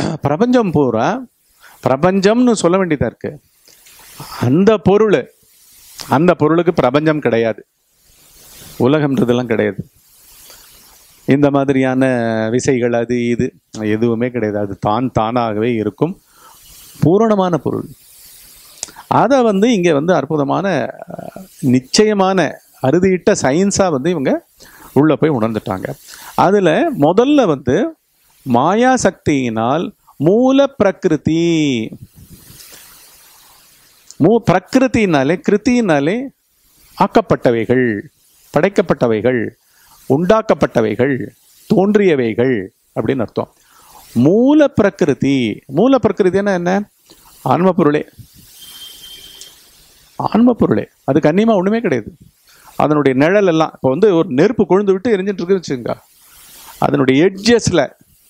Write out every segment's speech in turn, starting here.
பிரபஞ்சம் பூரா பிரபஞ்சம்னு சொல்ல வேண்டியதா இருக்கு அந்த பொருள் அந்த பொருளுக்கு பிரபஞ்சம் கிடையாது உலகம்ன்றதெல்லாம் கிடையாது இந்த மாதிரியான விசைகள் அது இது எதுவுமே கிடையாது அது தான் தானாகவே இருக்கும் பூரணமான பொருள் அதை வந்து இங்கே வந்து அற்புதமான அஹ், நிச்சயமான அறுதியிட்ட சயின்ஸாக வந்து இவங்க உள்ளே போய் உணர்ந்துட்டாங்க அதில் முதல்ல வந்து மாயா சக்தியினால் மூல பிரகிருதி மூ பிரகிருத்தினாலே கிருத்தினாலே ஆக்கப்பட்டவைகள் படைக்கப்பட்டவைகள் உண்டாக்கப்பட்டவைகள் தோன்றியவைகள் அப்படின்னு அர்த்தம் மூல பிரகிருதி மூல பிரகிருதினா என்ன ஆன்ம பொருளே ஆன்ம பொருளே அதுக்கு அந்நியமா ஒண்ணுமே கிடையாது அதனுடைய நிழல் எல்லாம் இப்போ வந்து ஒரு நெருப்பு கொழுந்து விட்டு எரிஞ்சிட்டு இருக்குன்னு வச்சுக்கோங்க அதனுடைய எட்ஜஸ்ல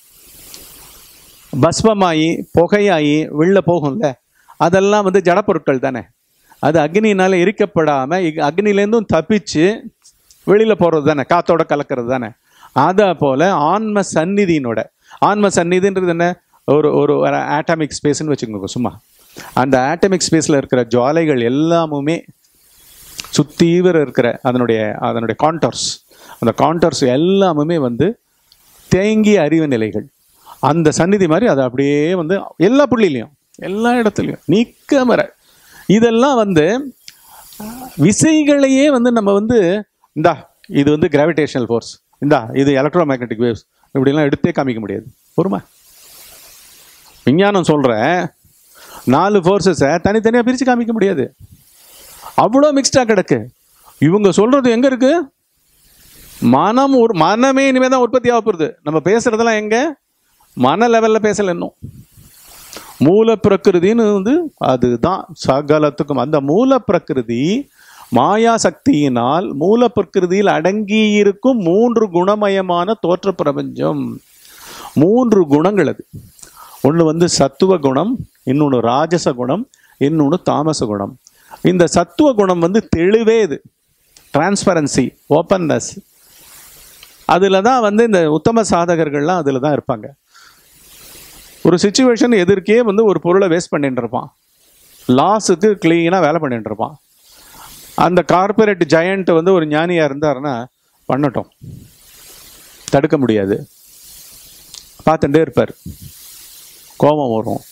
பஸ்மமாயி புகையாகி வெளில போகும்ல அதெல்லாம் வந்து ஜடப்பொருட்கள் தானே அது அக்னியினால எரிக்கப்படாம இ- அக்னியிலேருந்தும் தப்பிச்சு வெளியில போறது தானே காத்தோட கலக்கிறது தானே அதை போல ஆன்ம சந்நிதியினோட ஆன்ம சந்நிதின்றது என்ன ஒரு ஒரு ஆட்டமிக் ஸ்பேஸ்னு வச்சுக்கோங்க சும்மா அந்த ஆட்டமிக் ஸ்பேஸ்ல இருக்கிற ஜுவாலைகள் எல்லாமுமே சுத்தீவிர இருக்கிற அதனுடைய அதனுடைய கான்டர்ஸ் அந்த கான்டர்ஸ் எல்லாமுமே வந்து தேங்கிய அறிவு நிலைகள் அந்த சந்நிதி மாதிரி அது அப்படியே வந்து எல்லா புள்ளிலையும் எல்லா இடத்துலையும் நீக்க மர இதெல்லாம் வந்து விசைகளையே வந்து நம்ம வந்து இந்தா இது வந்து கிராவிடேஷனல் ஃபோர்ஸ் இந்தா இது எலக்ட்ரோ மேக்னெட்டிக் வேவ்ஸ் இப்படிலாம் எடுத்தே காமிக்க முடியாது பொறுமை விஞ்ஞானம் சொல்ற நாலு ஃபோர்ஸஸை தனித்தனியாக பிரித்து காமிக்க முடியாது அவ்வளோ மிக்ஸ்டாக கிடக்கு இவங்க சொல்றது எங்க இருக்கு மனம் ஒரு மனமே இனிமே தான் உற்பத்தி ஆக போகுது நம்ம பேசுறதெல்லாம் எங்க மன லெவல்ல பேசல இன்னும் மூல பிரகிருதின்னு வந்து அதுதான் சகலத்துக்கும் அந்த மூல பிரகிருதி மாயா சக்தியினால் மூல பிரகிருதியில் அடங்கி இருக்கும் மூன்று குணமயமான தோற்ற பிரபஞ்சம் மூன்று குணங்கள் அது ஒன்று வந்து சத்துவ குணம் இன்னொன்று ராஜச குணம் இன்னொன்று தாமச குணம் இந்த சத்துவ குணம் வந்து தெளிவே இது டிரான்ஸ்பரன்சி ஓப்பன்னஸ் அதில் தான் வந்து இந்த உத்தம சாதகர்கள்லாம் அதில் தான் இருப்பாங்க ஒரு சுச்சுவேஷன் எதிர்க்கே வந்து ஒரு பொருளை வேஸ்ட் பண்ணிட்டு இருப்பான் லாஸுக்கு க்ளீனாக வேலை பண்ணிட்டு இருப்பான் அந்த கார்ப்பரேட் ஜெயண்ட் வந்து ஒரு ஞானியாக இருந்தாருன்னா பண்ணட்டும் தடுக்க முடியாது பார்த்துட்டே இருப்பார் கோபம் வரும்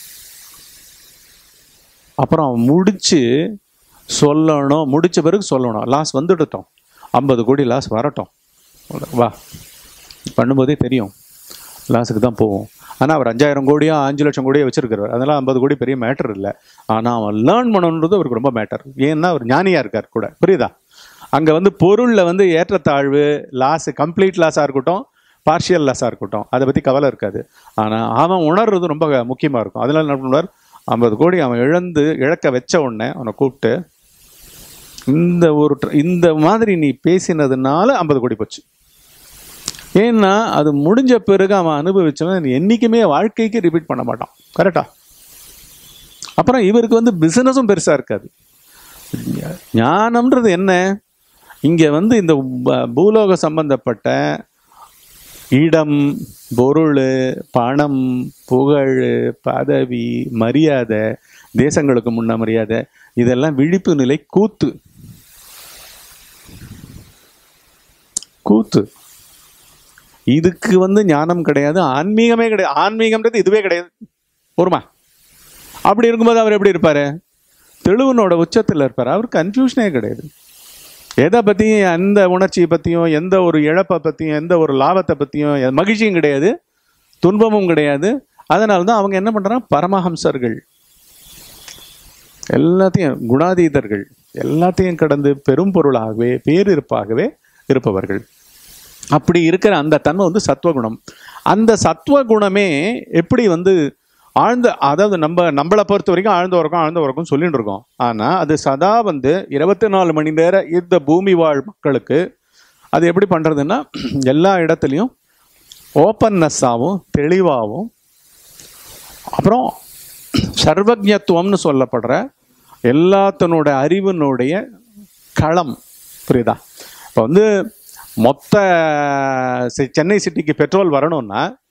அப்புறம் முடிச்சு சொல்லணும் முடிச்ச பிறகு சொல்லணும் லாஸ் வந்துடட்டும் ஐம்பது கோடி லாஸ் வரட்டும் வா பண்ணும்போதே தெரியும் லாஸுக்கு தான் போகும் ஆனால் அவர் அஞ்சாயிரம் கோடியா அஞ்சு லட்சம் கோடியா வச்சிருக்கிறார் அதெல்லாம் ஐம்பது கோடி பெரிய மேட்டர் இல்லை ஆனால் அவன் லேர்ன் பண்ணணுன்றது அவருக்கு ரொம்ப மேட்டர் ஏன்னா அவர் ஞானியாக இருக்கார் கூட புரியுதா அங்கே வந்து பொருளில் வந்து ஏற்றத்தாழ்வு லாஸ் கம்ப்ளீட் லாஸாக இருக்கட்டும் பார்ஷியல் லாஸாக இருக்கட்டும் அதை பற்றி கவலை இருக்காது ஆனால் அவன் உணர்றது ரொம்ப முக்கியமாக இருக்கும் அதனால என்ன பண்ணுவார் ஐம்பது கோடி அவன் இழந்து இழக்க வச்ச உடனே அவனை கூப்பிட்டு இந்த ஒரு tr- இந்த மாதிரி நீ பேசினதுனால ஐம்பது கோடி போச்சு ஏன்னா அது முடிஞ்ச பிறகு அவன் அனுபவிச்சவன் என்னைக்குமே வாழ்க்கைக்கு ரிப்பீட் பண்ண மாட்டான் கரெக்டா அப்புறம் இவருக்கு வந்து பிசினஸும் பெருசா இருக்காது ஞானம்ன்றது என்ன இங்க வந்து இந்த ப- பூலோக சம்பந்தப்பட்ட இடம் பொருள் பணம் புகழ் பதவி மரியாதை தேசங்களுக்கு முன்ன மரியாதை இதெல்லாம் விழிப்பு நிலை கூத்து கூத்து இதுக்கு வந்து ஞானம் கிடையாது ஆன்மீகமே கிடையாது ஆன்மீகம்ன்றது இதுவே கிடையாது பொறுமா அப்படி இருக்கும்போது அவர் எப்படி இருப்பாரு தெளிவனோட உச்சத்தில் இருப்பார் அவருக்கு கன்ஃபியூஷனே கிடையாது எதை பற்றியும் எந்த உணர்ச்சியை பற்றியும் எந்த ஒரு இழப்பை பற்றியும் எந்த ஒரு லாபத்தை பற்றியும் எ- மகிழ்ச்சியும் கிடையாது துன்பமும் கிடையாது அதனால தான் அவங்க என்ன பண்ணுறாங்க பரமஹம்சர்கள் எல்லாத்தையும் குணாதீதர்கள் எல்லாத்தையும் கடந்து பெரும் பொருளாகவே பேரிருப்பாகவே இருப்பவர்கள் அப்படி இருக்கிற அந்த தன்மை வந்து சத்துவகுணம் அந்த சத்துவ குணமே எப்படி வந்து ஆழ்ந்த அதாவது நம்ம நம்மளை பொறுத்த வரைக்கும் ஆழ்ந்த உறக்கம் ஆழ்ந்த உறக்கம் சொல்லிட்டு இருக்கோம் ஆனால் அது சதா வந்து இருபத்தி நாலு மணி நேரம் இந்த பூமி வாழ் மக்களுக்கு அது எப்படி பண்ணுறதுன்னா எல்லா இடத்துலையும் ஓப்பன்னஸ்ஸாகவும் தெளிவாகவும் அப்புறம் சர்வஜத்துவம்னு சொல்லப்படுற எல்லாத்தனோட அறிவினுடைய களம் புரியுதா இப்போ வந்து மொத்த சி- சென்னை சிட்டிக்கு பெட்ரோல் வரணும்னா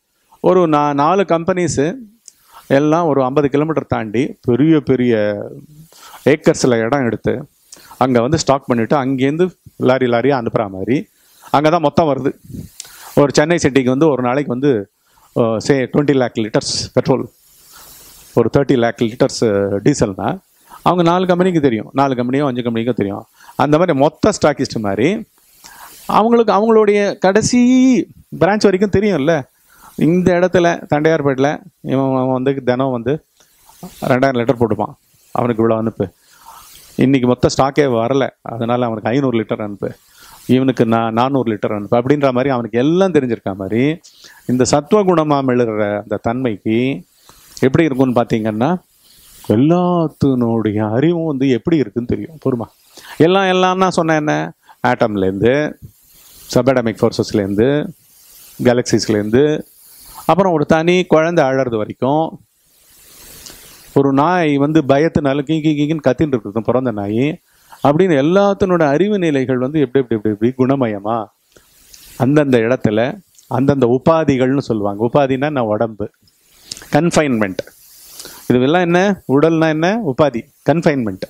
ஒரு நா நாலு கம்பெனிஸு எல்லாம் ஒரு ஐம்பது கிலோமீட்டர் தாண்டி பெரிய பெரிய ஏக்கர்ஸில் இடம் எடுத்து அங்கே வந்து ஸ்டாக் பண்ணிவிட்டு அங்கேருந்து லாரி லாரியாக அனுப்புகிற மாதிரி அங்கே தான் மொத்தம் வருது ஒரு சென்னை சிட்டிக்கு வந்து ஒரு நாளைக்கு வந்து say twenty lakh litres petrol ஒரு தேர்ட்டி லேக் லிட்டர்ஸ் டீசல்னா அவங்க நாலு கம்பெனிக்கு தெரியும் நாலு கம்பெனியும் அஞ்சு கம்பெனிக்கும் தெரியும் அந்த மாதிரி மொத்த ஸ்டாக்கிஸ்ட் மாதிரி அவங்களுக்கு அவங்களுடைய கடைசி பிரான்ச் வரைக்கும் தெரியும்ல இந்த இடத்துல தண்டையார்பேட்டில் இவன் அவன் வந்து தினம் வந்து ரெண்டாயிரம் லிட்டர் போட்டுப்பான் அவனுக்கு இவ்வளோ அனுப்பு இன்னைக்கு மொத்த ஸ்டாக்கே வரல அதனால அவனுக்கு ஐநூறு லிட்டர் அனுப்பு இவனுக்கு நான் நானூறு லிட்டர் அனுப்பு அப்படின்ற மாதிரி அவனுக்கு எல்லாம் தெரிஞ்சிருக்க மாதிரி இந்த சத்துவகுணமாக மெழுகிற அந்த தன்மைக்கு எப்படி இருக்கும்னு பார்த்தீங்கன்னா எல்லாத்தினுடைய அறிவும் வந்து எப்படி இருக்குன்னு தெரியும் பொறுமா எல்லாம் எல்லாம்னா சொன்ன என்ன ஆட்டம்லேருந்து சபடமிக் ஃபோர்ஸஸ்லேருந்து கேலக்சிஸ்லேருந்து அப்புறம் ஒரு தனி குழந்தை அழறது வரைக்கும் ஒரு நாய் வந்து பயத்தினால கீ கீ கீன்னு கத்தின்னு இருக்குது பிறந்த நாய் அப்படின்னு எல்லாத்தினோட அறிவு நிலைகள் வந்து எப்படி எப்படி எப்படி எப்படி குணமயமா அந்தந்த இடத்துல அந்தந்த உபாதிகள்னு சொல்லுவாங்க உபாதினா நான் உடம்பு கன்ஃபைன்மெண்ட் இதுவெல்லாம் என்ன உடல்னா என்ன உபாதி கன்ஃபைன்மெண்ட்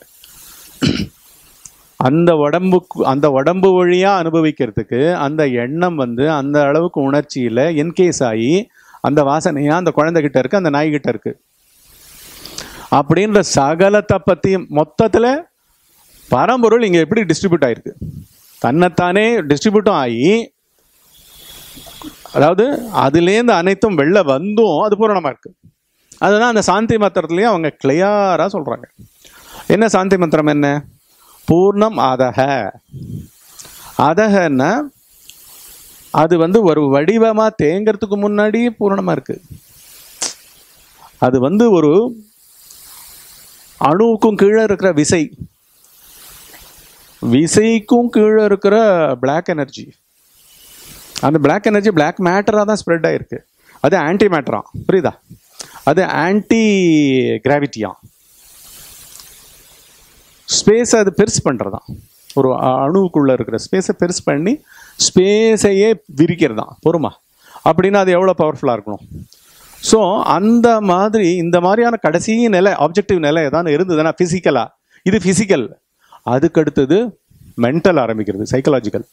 அந்த உடம்புக்கு அந்த உடம்பு வழியா அனுபவிக்கிறதுக்கு அந்த எண்ணம் வந்து அந்த அளவுக்கு உணர்ச்சியில என்கேஸ் ஆகி அந்த வாசனையா அந்த குழந்தைகிட்ட இருக்கு அந்த நாய்கிட்ட இருக்கு அப்படின்ற சகலத்தை பத்தி மொத்தத்துல பரம்பொருள் இங்க எப்படி டிஸ்ட்ரிபியூட் ஆயிருக்கு தன்னைத்தானே டிஸ்ட்ரிபியூட்டும் ஆகி அதாவது அதுலேருந்து அனைத்தும் வெளில வந்தும் அது பூரணமா இருக்கு அதுதான் அந்த சாந்தி மந்திரத்துலயும் அவங்க கிளியரா சொல்றாங்க என்ன சாந்தி மந்திரம் என்ன பூர்ணம் அதக அதகன்னா அது வந்து ஒரு வடிவமா தேங்கிறதுக்கு முன்னாடி பூரணமா இருக்கு அது வந்து ஒரு அணுவுக்கும் கீழே இருக்கிற விசை விசைக்கும் கீழே இருக்கிற பிளாக் எனர்ஜி அந்த பிளாக் எனர்ஜி பிளாக் மேட்டராக தான் ஸ்ப்ரெட் ஆயிருக்கு அது ஆன்டி மேட்டரா புரியுதா அது ஆன்டி கிராவிட்டியா ஸ்பேஸை அது பெருசு பண்ணுறதான் ஒரு அ- அணுவுக்குள்ள இருக்கிற ஸ்பேஸை பெருசு பண்ணி ஸ்பேஸையே விரிக்கிறதான் பொறுமா அப்படின்னா அது எவ்வளோ பவர்ஃபுல்லாக இருக்கணும் ஸோ அந்த மாதிரி இந்த மாதிரியான கடைசி நிலை ஆப்ஜெக்டிவ் நிலை ஏதாவது இருந்ததுன்னா ஃபிசிக்கலாக இது ஃபிசிக்கல் அதுக்கு அடுத்தது மென்டல் ஆரம்பிக்கிறது சைக்கலாஜிக்கல்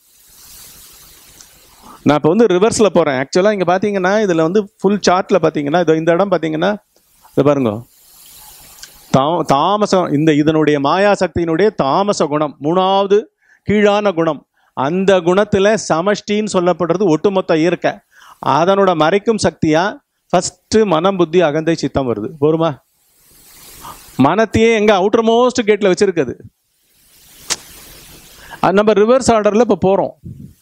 நான் இப்போ வந்து ரிவர்ஸில் போகிறேன் ஆக்சுவலாக இங்கே பார்த்தீங்கன்னா இதில் வந்து ஃபுல் சார்ட்டில் பார்த்தீங்கன்னா இதோ இந்த இடம் பார்த்தீங்கன்னா இது பாருங்க தா தாமசம் இந்த இதனுடைய மாயா சக்தியினுடைய தாமச குணம் மூணாவது கீழான குணம் அந்த குணத்தில் சமஷ்டின்னு சொல்லப்படுறது ஒட்டுமொத்த இயற்கை அதனோட மறைக்கும் சக்தியா ஃபர்ஸ்ட் மனம் புத்தி அகந்தை சித்தம் வருது போருமா மனத்தையே எங்க அவுட்டர் மோஸ்ட் கேட்ல வச்சிருக்குது அது நம்ம ரிவர்ஸ் ஆர்டர்ல இப்போ போறோம்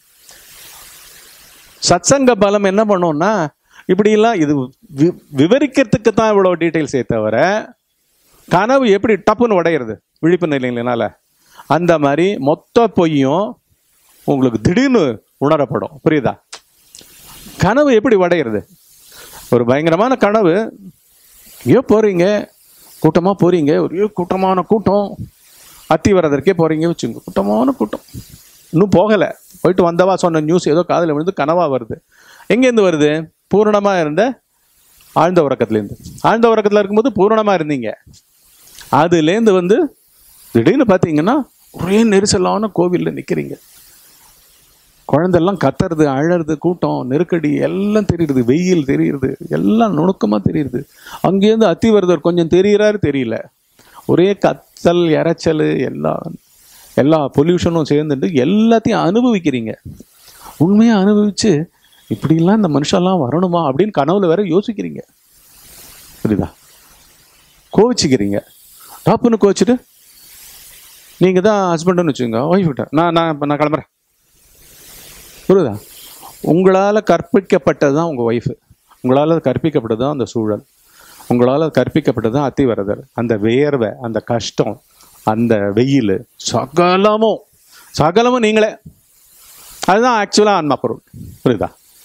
சத்சங்க பலம் என்ன பண்ணோம்னா இப்படிலாம் இது வி- விவரிக்கிறதுக்கு தான் இவ்வளோ டீட்டெயில்ஸே தவிர கனவு எப்படி டப்புன்னு உடையிறது விழிப்பு நிலையினால அந்த மாதிரி மொத்த பொய்யும் உங்களுக்கு திடீர்னு உணரப்படும் புரியுதா கனவு எப்படி உடையிறது ஒரு பயங்கரமான கனவு எங்கேயோ போறீங்க கூட்டமாக போறீங்க ஒரே கூட்டமான கூட்டம் அத்தி வரதற்கே போறீங்க வச்சுங்க கூட்டமான கூட்டம் இன்னும் போகலை போயிட்டு வந்தவா சொன்ன நியூஸ் ஏதோ காதில் விழுந்து கனவா வருது எங்கேருந்து வருது பூரணமாக இருந்த ஆழ்ந்த உறக்கத்துலேருந்து ஆழ்ந்த உறக்கத்தில் இருக்கும்போது பூரணமாக இருந்தீங்க அதுலேருந்து வந்து திடீர்னு பார்த்தீங்கன்னா ஒரே நெரிசலான கோவிலில் நிற்கிறீங்க குழந்தெல்லாம் கத்துறது அழறது கூட்டம் நெருக்கடி எல்லாம் தெரியுது வெயில் தெரியுது எல்லாம் நுணுக்கமாக தெரியுது அங்கேருந்து அத்திவரதர் கொஞ்சம் தெரியுறாரு தெரியல ஒரே கத்தல் இரைச்சல் எல்லாம் எல்லா பொல்யூஷனும் சேர்ந்துட்டு எல்லாத்தையும் அனுபவிக்கிறீங்க உண்மையாக அனுபவிச்சு இப்படிலாம் இந்த மனுஷெல்லாம் வரணுமா அப்படின்னு கனவுல வேற யோசிக்கிறீங்க புரியுதா கோவிச்சுக்கிறீங்க டாப்புன்னு கோவிச்சுட்டு நீங்கள் தான் ஹஸ்பண்டுன்னு வச்சுக்கோங்க ஒய்ஃப் கிட்ட நான் நான் இப்ப நான் கிளம்புறேன் புரியுதா உங்களால் கற்பிக்கப்பட்டது தான் உங்கள் ஒய்ஃபு உங்களால் கற்பிக்கப்பட்டது தான் அந்த சூழல் உங்களால் கற்பிக்கப்பட்டது தான் அத்திவரதர் அந்த வேர்வை அந்த கஷ்டம் அந்த வெயில் சகலமும் சகலமும் நீங்களே அதுதான் ஆக்சுவலாக ஆன்மா பொருள் புரியுதா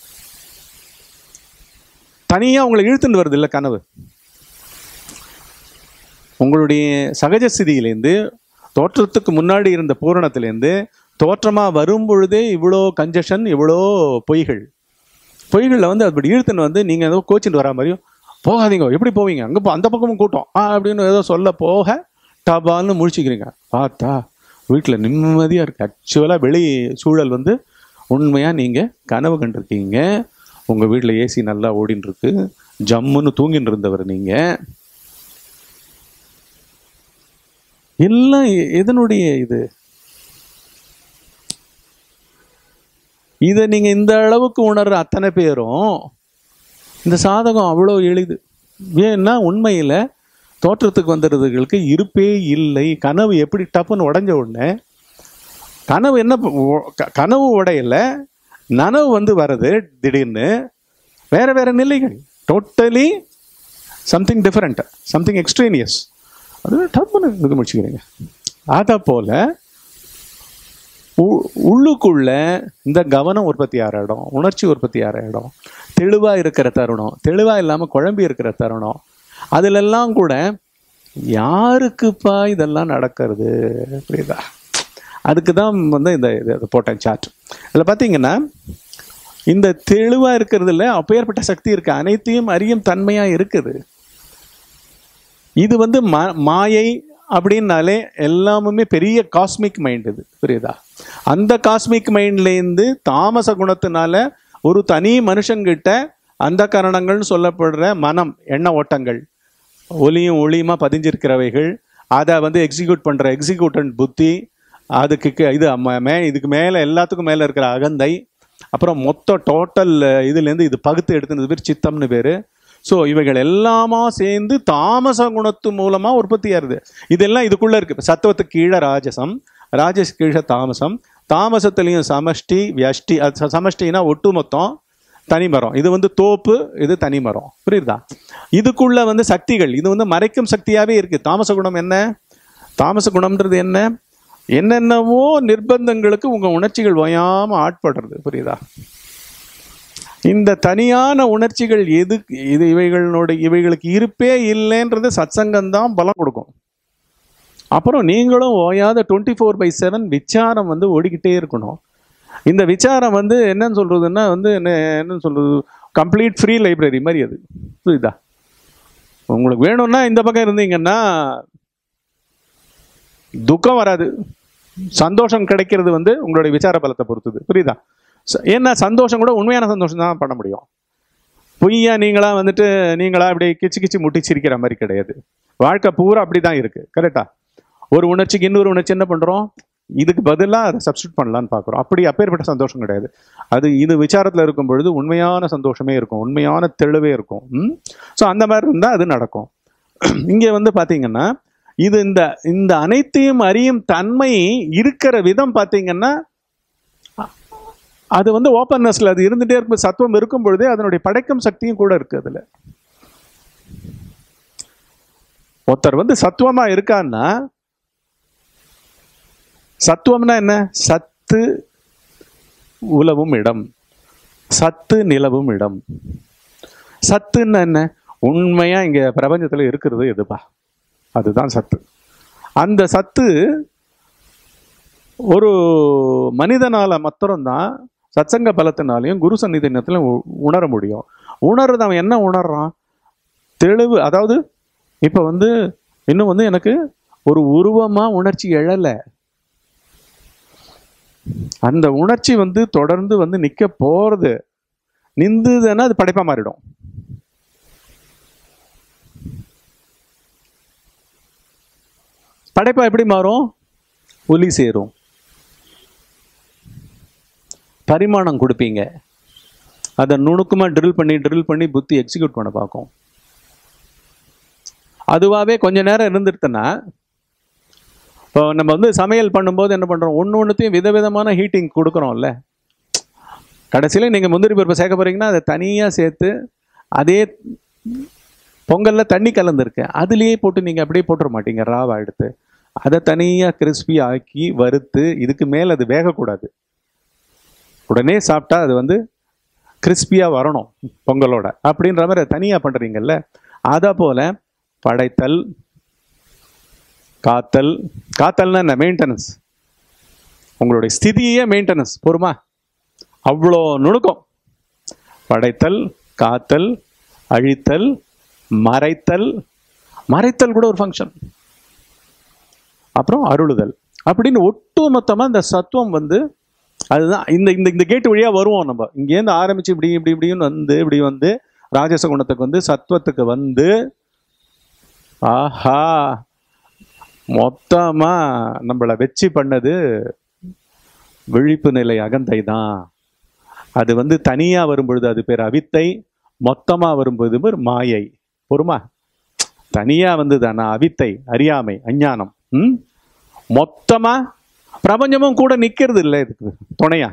தனியாக உங்களை இழுத்துட்டு வருது இல்லை கனவு உங்களுடைய சகஜ ஸ்திதியிலேருந்து தோற்றத்துக்கு முன்னாடி இருந்த பூரணத்திலேருந்து தோற்றமாக வரும் பொழுதே இவ்வளோ கஞ்சஷன் இவ்வளோ பொய்கள் பொய்களில் வந்து அப்படி இழுத்துன்னு வந்து நீங்கள் ஏதோ கோச்சிட்டு வரா மாதிரியும் போகாதீங்க எப்படி போவீங்க அங்கே போ அந்த பக்கமும் கூட்டம் ஆ அப்படின்னு ஏதோ சொல்ல போக டபால்னு முழிச்சிக்கிறீங்க பார்த்தா வீட்டில் நிம்மதியாக இருக்குது ஆக்சுவலாக வெளி சூழல் வந்து உண்மையாக நீங்கள் கனவு கண்டிருக்கீங்க உங்கள் வீட்டில் ஏசி நல்லா ஓடின்னு இருக்கு ஜம்முன்னு தூங்கின்னு இருந்தவர் நீங்கள் எல்லாம் எ- எதனுடைய இது இதை நீங்க இந்த அளவுக்கு உணர்ற அத்தனை பேரும் இந்த சாதகம் அவ்வளோ எளிது ஏன்னா உண்மையில தோற்றத்துக்கு வந்துடுறதுகளுக்கு இருப்பே இல்லை கனவு எப்படி டப்புன்னு உடைஞ்ச உடனே கனவு என்ன ப- ஒ- க- கனவு உடையல நனவு வந்து வர்றது திடீர்னு வேற வேற நிலைகள் totally something different something extraneous அது டப்புன்னு இது முடிச்சுக்கிறீங்க அதை போல உ- உள்ளுக்குள்ள இந்த கவனம் உற்பத்தி ஆகிற இடம் உணர்ச்சி உற்பத்தி ஆகிற இடம் தெளிவா இருக்கிற தருணம் தெளிவா இல்லாம குழம்பி இருக்கிற தருணம் அதிலெல்லாம் கூட யாருக்குப்பா இதெல்லாம் நடக்கிறது புரியுதா அதுக்கு தான் வந்து இந்த இது இது போட்டேன் சார்ட் இதில் பார்த்தீங்கன்னா இந்த தெளிவா இருக்கிறதுல அப்பேற்பட்ட சக்தி இருக்கு அனைத்தையும் அறியும் தன்மையா இருக்குது இது வந்து மா- மாயை அப்படின்னாலே எல்லாமுமே பெரிய காஸ்மிக் மைண்ட் இது புரியுதா அந்த காஸ்மிக் மைண்ட்லேருந்து தாமச குணத்தினால ஒரு தனி மனுஷங்கிட்ட அந்த கரணங்கள்னு சொல்லப்படுற மனம் எண்ண ஓட்டங்கள் ஒலியும் ஒளியுமா பதிஞ்சிருக்கிறவைகள் அதை வந்து எக்ஸிக்யூட் பண்ற எக்ஸிக்யூட்டன்ட் புத்தி அதுக்கு கீ- இது ம- மே இதுக்கு மேலே எல்லாத்துக்கும் மேலே இருக்கிற அகந்தை அப்புறம் மொத்த டோட்டல் இதுலேருந்து இது பகுத்து எடுத்துனது பேர் சித்தம்னு பேர் ஸோ இவைகள் எல்லாமா சேர்ந்து தாமச குணத்து மூலமா உற்பத்தி ஆகுது இதெல்லாம் இதுக்குள்ள இருக்கு இப்ப சத்துவத்துக்கு கீழே ராஜசம் ராஜஸ் கீழே தாமசம் தாமசத்துலேயும் சமஷ்டி வியஷ்டி அது ச- சமஷ்டினா ஒட்டு மொத்தம் தனிமரம் இது வந்து தோப்பு இது தனிமரம் புரியுதா இதுக்குள்ள வந்து சக்திகள் இது வந்து மறைக்கும் சக்தியாவே இருக்கு தாமச குணம் என்ன தாமச குணம்ன்றது என்ன என்னென்னவோ நிர்பந்தங்களுக்கு உங்க உணர்ச்சிகள் ஓயாம ஆட்படுறது புரியுதா இந்த தனியான உணர்ச்சிகள் எது இது இவைகளோட இவைகளுக்கு இருப்பே இல்லைன்றது சத்சங்கம் தான் பலம் கொடுக்கும் அப்புறம் நீங்களும் ஓயாத டுவெண்ட்டி ஃபோர் பை செவன் விசாரம் வந்து ஓடிக்கிட்டே இருக்கணும் இந்த விசாரம் வந்து என்னன்னு சொல்றதுன்னா வந்து என்ன என்னன்னு சொல்றது கம்ப்ளீட் ஃப்ரீ லைப்ரரி மாதிரி அது புரியுதா உங்களுக்கு வேணும்னா இந்த பக்கம் இருந்தீங்கன்னா துக்கம் வராது சந்தோஷம் கிடைக்கிறது வந்து உங்களுடைய விசார பலத்தை பொறுத்தது புரியுதா ச- ஏன்னா சந்தோஷம் கூட உண்மையான சந்தோஷம் தான் பண்ண முடியும் பொய்யா நீங்களா வந்துட்டு நீங்களா இப்படி கிச்சு கிச்சு முட்டி சிரிக்கிற மாதிரி கிடையாது வாழ்க்கை பூரா அப்படி தான் இருக்கு கரெக்டா ஒரு உணர்ச்சிக்கு இன்னொரு உணர்ச்சி என்ன பண்றோம் இதுக்கு பதிலாக அதை சப்ஸ்டியூட் பண்ணலான்னு பார்க்குறோம் அப்படி அப்பேற்பட்ட சந்தோஷம் கிடையாது அது இது விசாரத்தில் இருக்கும் பொழுது உண்மையான சந்தோஷமே இருக்கும் உண்மையான தெளிவே இருக்கும் ஸோ அந்த மாதிரி இருந்தால் அது நடக்கும் இங்கே வந்து பார்த்தீங்கன்னா இது இந்த இந்த அனைத்தையும் அறியும் தன்மை இருக்கிற விதம் பார்த்தீங்கன்னா அது வந்து ஓப்பன்னஸ்ல அது இருந்துட்டே இருக்கும் சத்துவம் இருக்கும் பொழுதே அதனுடைய படைக்கும் சக்தியும் கூட இருக்கு அதுல ஒருத்தர் வந்து சத்துவமா இருக்கான்னா சத்துவம்னா என்ன சத்து உலவும் இடம் சத்து நிலவும் இடம் சத்துன்னா என்ன உண்மையா இங்க பிரபஞ்சத்துல இருக்கிறது எதுப்பா அதுதான் சத்து அந்த சத்து ஒரு மனிதனால மாத்திரம்தான் சத்சங்க பலத்தினாலையும் குரு சந்நிதினத்திலும் உணர முடியும் உணர்றது அவன் என்ன உணர்றான் தெளிவு அதாவது இப்போ வந்து இன்னும் வந்து எனக்கு ஒரு உருவமா உணர்ச்சி எழல அந்த உணர்ச்சி வந்து தொடர்ந்து வந்து நிக்க போறது நின்றுதுன்னா அது படைப்பா மாறிடும் படைப்பா எப்படி மாறும் ஒலி சேரும் பரிமாணம் கொடுப்பீங்க அதை நுணுக்கமாக ட்ரில் பண்ணி ட்ரில் பண்ணி புத்தி எக்ஸிக்யூட் பண்ண பார்க்கும் அதுவாகவே கொஞ்ச நேரம் இருந்துட்டுனா இப்போ நம்ம வந்து சமையல் பண்ணும்போது என்ன பண்ணுறோம் ஒன்று ஒன்றுத்தையும் விதவிதமான ஹீட்டிங் கொடுக்குறோம்ல கடைசியில் நீங்கள் முந்திரி பருப்பை சேர்க்க போகிறீங்கன்னா அதை தனியாக சேர்த்து அதே பொங்கலில் தண்ணி கலந்துருக்கு அதுலேயே போட்டு நீங்கள் அப்படியே போட்டுற மாட்டீங்க ராவா எடுத்து அதை தனியாக கிறிஸ்பி ஆக்கி வறுத்து இதுக்கு மேலே அது வேகக்கூடாது உடனே சாப்பிட்டா அது வந்து கிறிஸ்பியாக வரணும் பொங்கலோட அப்படின்ற மாதிரி அதை தனியாக பண்ணுறீங்கல்ல அதை போல படைத்தல் காத்தல் காத்தல்னா என்ன மெயின்டெனன்ஸ் உங்களுடைய ஸ்திதியே மெயின்டெனன்ஸ் பொறுமா அவ்வளோ நுணுக்கம் படைத்தல் காத்தல் அழித்தல் மறைத்தல் மறைத்தல் கூட ஒரு ஃபங்க்ஷன் அப்புறம் அருளுதல் அப்படின்னு ஒட்டுமொத்தமா இந்த சத்துவம் வந்து அதுதான் இந்த இந்த இந்த கேட்டு வழியா வருவோம் நம்ம இங்கேருந்து ஆரம்பிச்சு இப்படி இப்படி இப்படின்னு வந்து இப்படி வந்து ராஜச குணத்துக்கு வந்து சத்துவத்துக்கு வந்து ஆஹா மொத்தமா நம்மளை வெற்றி பண்ணது விழிப்பு நிலை அகந்தை தான் அது வந்து தனியா வரும்பொழுது அது பேர் அவித்தை மொத்தமா வரும்போது பேர் மாயை பொறுமா தனியா வந்ததுதானா அவித்தை அறியாமை அஞ்ஞானம் ம் மொத்தமா பிரபஞ்சமும் கூட நிக்கிறது இல்லை இதுக்கு துணையா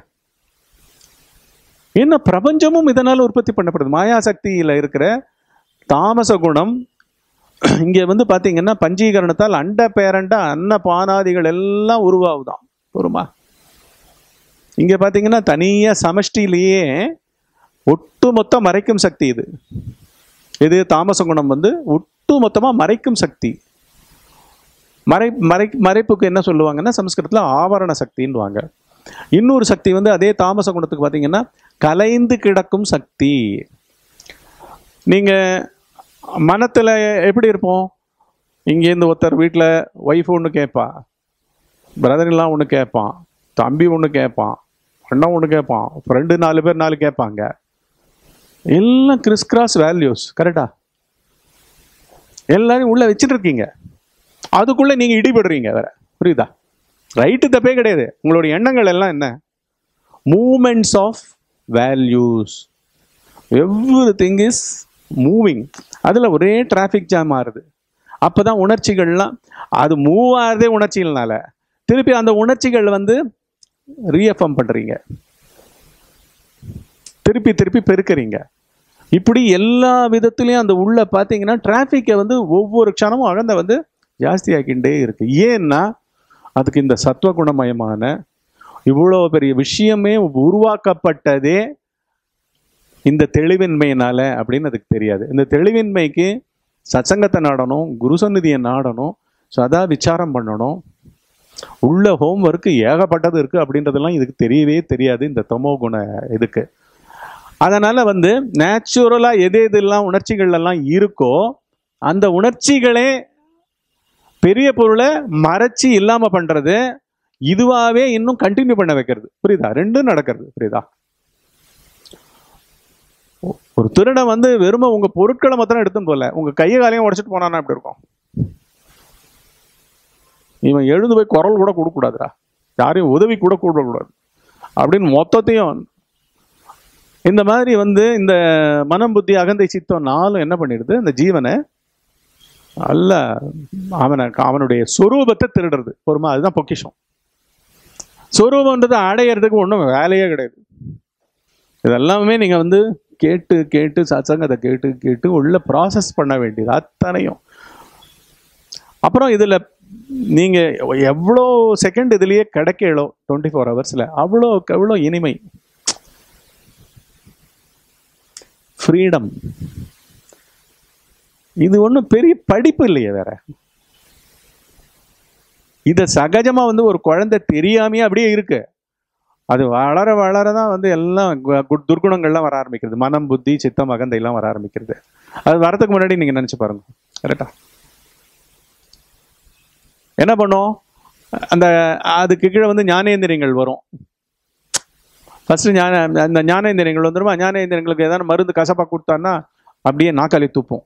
என்ன பிரபஞ்சமும் இதனால உற்பத்தி பண்ணப்படுது மாயா சக்தியில இருக்கிற தாமச குணம் இங்க வந்து பாத்தீங்கன்னா பஞ்சீகரணத்தால் அண்ட பேரண்ட அன்ன பானாதிகள் எல்லாம் உருவாகுதான் பொறுமா இங்க பாத்தீங்கன்னா தனியா சமஷ்டியிலேயே ஒட்டுமொத்த மறைக்கும் சக்தி இது இது தாமச குணம் வந்து ஒட்டுமொத்தமா மறைக்கும் சக்தி மறை மறை மறைப்புக்கு என்ன சொல்லுவாங்கன்னா சமஸ்கிருதத்தில் ஆவரண சக்தின்னுவாங்க இன்னொரு சக்தி வந்து அதே தாமச குணத்துக்கு பார்த்தீங்கன்னா கலைந்து கிடக்கும் சக்தி நீங்கள் மனத்தில் எப்படி இருப்போம் இங்கேருந்து ஒருத்தர் வீட்டில் ஒய்ஃப் ஒன்று கேட்பா பிரதர்லாம் ஒன்று கேட்பான் தம்பி ஒன்று கேட்பான் அண்ணன் ஒன்று கேட்பான் ஃப்ரெண்டு நாலு பேர் நாலு கேட்பாங்க எல்லாம் கிறிஸ் கிராஸ் வேல்யூஸ் கரெக்டா எல்லாரையும் உள்ள வச்சுட்டு இருக்கீங்க அதுக்குள்ள நீங்க இடிபடுறீங்க வேற புரியுதா ரைட்டு தப்பே கிடையாது உங்களுடைய எண்ணங்கள் எல்லாம் என்ன moments of values everything is moving அதில் ஒரே டிராஃபிக் ஜாம் ஆகுது அப்போ தான் உணர்ச்சிகள்லாம் அது மூவ் ஆகிறதே உணர்ச்சிகள்னால திருப்பி அந்த உணர்ச்சிகள் வந்து ரீஎஃப்எம் பண்ணுறீங்க திருப்பி திருப்பி பெருக்கிறீங்க இப்படி எல்லா விதத்துலையும் அந்த உள்ள பார்த்தீங்கன்னா டிராஃபிக்கை வந்து ஒவ்வொரு க்ஷணமும் அகந்த வந்து ஜாஸ்தியாக்கிண்டே இருக்கு ஏன்னா அதுக்கு இந்த சத்துவ குணமயமான இவ்வளோ பெரிய விஷயமே உருவாக்கப்பட்டதே இந்த தெளிவின்மையினால அப்படின்னு அதுக்கு தெரியாது இந்த தெளிவின்மைக்கு சத்சங்கத்தை நாடணும் குரு சந்நிதியை நாடணும் சதா விசாரம் பண்ணணும் உள்ள ஹோம்ஒர்க்கு ஏகப்பட்டது இருக்கு அப்படின்றதெல்லாம் இதுக்கு தெரியவே தெரியாது இந்த தமோ குண இதுக்கு அதனால வந்து நேச்சுரலா எது எதெல்லாம் உணர்ச்சிகள் எல்லாம் இருக்கோ அந்த உணர்ச்சிகளே பெரிய பொருளை மறைச்சி இல்லாம பண்றது இதுவாவே இன்னும் கண்டினியூ பண்ண வைக்கிறது புரியுதா ரெண்டும் நடக்கிறது புரியுதா ஒ- ஒரு திருடன் வந்து வெறும உங்க பொருட்களை மாத்திரம் எடுத்துன்னு போல உங்க கையை காலையும் உடைச்சிட்டு போனானா எப்படி இருக்கும் இவன் எழுந்து போய் குரல் கூட கொடுக்க கூடாதுடா யாரையும் உதவி கூட கூடாது அப்படின்னு மொத்தத்தையும் இந்த மாதிரி வந்து இந்த மனம் புத்தி அகந்தை சித்தம் நாளும் என்ன பண்ணிடுது இந்த ஜீவனை அல்ல அவனை அவனுடைய சொரூபத்தை திருடுறது பொறுமா அதுதான் பொக்கிஷம் சொரூபம்ன்றது அடையிறதுக்கு ஒன்றும் வேலையே கிடையாது இதெல்லாமே நீங்க வந்து கேட்டு கேட்டு சத்சங்கத்தை கேட்டு கேட்டு உள்ள ப்ராசஸ் பண்ண வேண்டியது அத்தனையும் அப்புறம் இதுல நீங்க எவ்வளோ செகண்ட் இதுலயே கிடைக்கலோ டுவெண்ட்டி ஃபோர் ஹவர்ஸ்ல அவ்வளோ எவ்வளோ இனிமை ஃப்ரீடம் இது ஒன்றும் பெரிய படிப்பு இல்லையே வேற இத சகஜமா வந்து ஒரு குழந்தை தெரியாமையே அப்படியே இருக்கு அது வளர வளர தான் வந்து எல்லாம் கு- கு- துர்குணங்கள்லாம் வர ஆரம்பிக்கிறது மனம் புத்தி சித்தம் அகந்தை எல்லாம் வர ஆரம்பிக்கிறது அது வரதுக்கு முன்னாடி நீங்க நினைச்சு பாருங்க கரெக்டா என்ன பண்ணும் அந்த அதுக்கு கீழே வந்து ஞானேந்திரியங்கள் வரும் ஃபர்ஸ்ட் ஞான அந்த ஞானேந்திரியங்கள் வந்துருமா ஞானேந்திரியங்களுக்கு ஏதாவது மருந்து கசப்பா கொடுத்தான்னா அப்படியே நாக்காளி தூப்போம்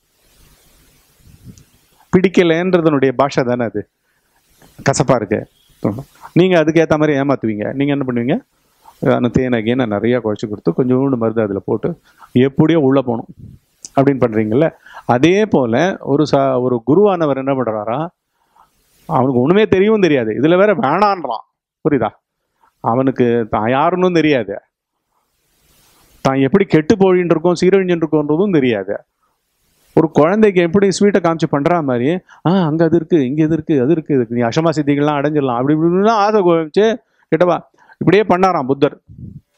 பிடிக்கலைன்றதனுடைய பாஷை தானே அது கசப்பா இருக்கு நீங்க அதுக்கு ஏத்த மாதிரி ஏமாத்துவீங்க நீங்க என்ன பண்ணுவீங்க அந்த தேனை கீனை நிறைய குழச்சி கொடுத்து கொஞ்சோண்டு மருந்து அதுல போட்டு எப்படியோ உள்ள போகணும் அப்படின்னு பண்றீங்கல்ல அதே போல ஒரு ச ஒரு குருவானவர் என்ன பண்றாரா அவனுக்கு ஒண்ணுமே தெரியவும் தெரியாது இதுல வேற வேணான்றான் புரியுதா அவனுக்கு தான் யாருன்னு தெரியாது தான் எப்படி கெட்டு போயின்னு இருக்கோம் சீரழிஞ்சுட்டு இருக்கோன்றதும் தெரியாது ஒரு குழந்தைக்கு எப்படி ஸ்வீட்டை காமிச்சு பண்ற மாதிரி ஆ அங்க அது இருக்கு இங்க இது இருக்கு அது இருக்கு இதுக்கு நீ அஷமா சித்திகள்லாம் அடைஞ்சிடலாம் அப்படி இப்படிலாம் ஆசை கோமிச்சு கிட்டவா இப்படியே பண்ணாராம் புத்தர்